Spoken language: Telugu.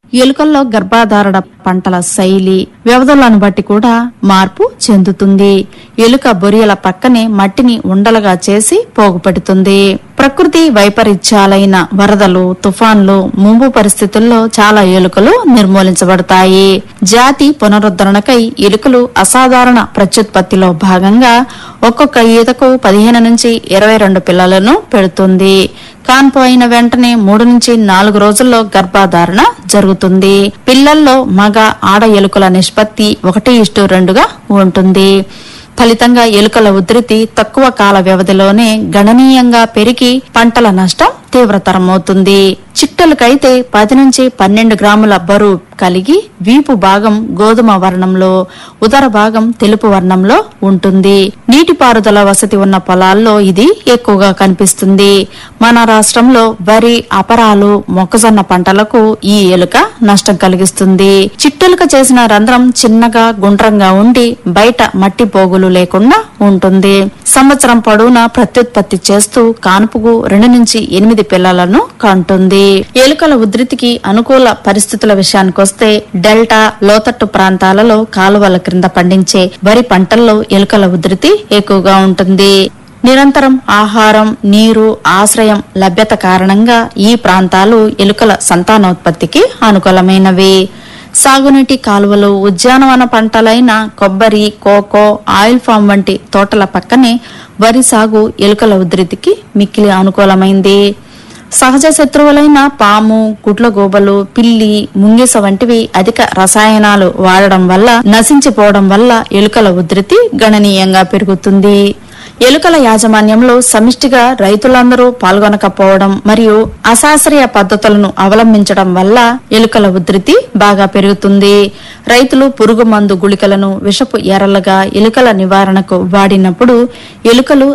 ఎలుకల్లో గర్భాధారణ పంటల శైలి వ్యవధులను బట్టి కూడా మార్పు చెందుతుంది ఎలుక బొరియల పక్కనే మట్టిని ఉండలుగా చేసి పోగుపెడుతుంది ప్రకృతి వైపరీత్యాలైన వరదలు తుఫాన్లు ముంపు పరిస్థితుల్లో చాలా ఎలుకలు నిర్మూలించబడతాయి జాతి పునరుద్ధరణకై ఎలుకలు అసాధారణ ప్రత్యుత్పత్తిలో భాగంగా ఒక్కొక్క ఈతకు పదిహేను నుంచి ఇరవై రెండు పిల్లలను పెడుతుంది కాన్పు అయిన వెంటనే మూడు నుంచి నాలుగు రోజుల్లో గర్భధారణ జరుగుతుంది పిల్లల్లో మగ ఆడ ఎలుకల నిష్పత్తి ఒకటి ఇష్టు రెండుగా ఉంటుంది ఫలితంగా ఎలుకల ఉధృతి తక్కువ కాల వ్యవధిలోనే గణనీయంగా పెరిగి పంటల నష్టం తీవ్రతరమవుతుంది చిట్టలకైతే పది నుంచి పన్నెండు గ్రాముల బరువు కలిగి వీపు భాగం గోధుమ వర్ణంలో ఉదర భాగం తెలుపు వర్ణంలో ఉంటుంది నీటిపారుదల వసతి ఉన్న పొలాల్లో ఇది ఎక్కువగా కనిపిస్తుంది మన రాష్ట్రంలో వరి అపరాలు మొక్కజొన్న పంటలకు ఈ ఎలుక నష్టం కలిగిస్తుంది చిట్టెలుక చేసిన రంధ్రం చిన్నగా గుండ్రంగా ఉండి బయట మట్టి పోగులు లేకుండా ఉంటుంది సంవత్సరం పొడవునా ప్రత్యుత్పత్తి చేస్తూ కానుపుకు రెండు నుంచి ఎనిమిది పిల్లలను కంటుంది ఎలుకల ఉధృతికి అనుకూల పరిస్థితుల విషయానికొస్తే డెల్టా లోతట్టు ప్రాంతాలలో కాలువల క్రింద పండించే వరి పంటల్లో ఎలుకల ఉధృతి ఎక్కువగా ఉంటుంది నిరంతరం ఆహారం నీరు ఆశ్రయం లభ్యత కారణంగా ఈ ప్రాంతాలు ఎలుకల సంతానోత్పత్తికి అనుకూలమైనవి సాగునీటి కాలువలు ఉద్యానవన పంటలైన కొబ్బరి కోకో ఆయిల్ ఫామ్ వంటి తోటల పక్కనే వరి సాగు ఎలుకల ఉధృతికి మిక్కిలి అనుకూలమైంది సహజ శత్రువులైన పాము గుడ్లగూబలు పిల్లి ముంగిస వంటివి అధిక రసాయనాలు వాడడం వల్ల నశించిపోవడం వల్ల ఎలుకల ఉధృతి గణనీయంగా పెరుగుతుంది ఎలుకల యాజమాన్యంలో సమిష్టిగా రైతులందరూ పాల్గొనకపోవడం మరియు అశాస్త్రీయ పద్ధతులను అవలంబించడం వల్ల ఎలుకల ఉధృతి బాగా పెరుగుతుంది రైతులు పురుగు మందు గుళికలను విషపు ఎరలుగా ఎలుకల నివారణకు వాడినప్పుడు ఎలుకలు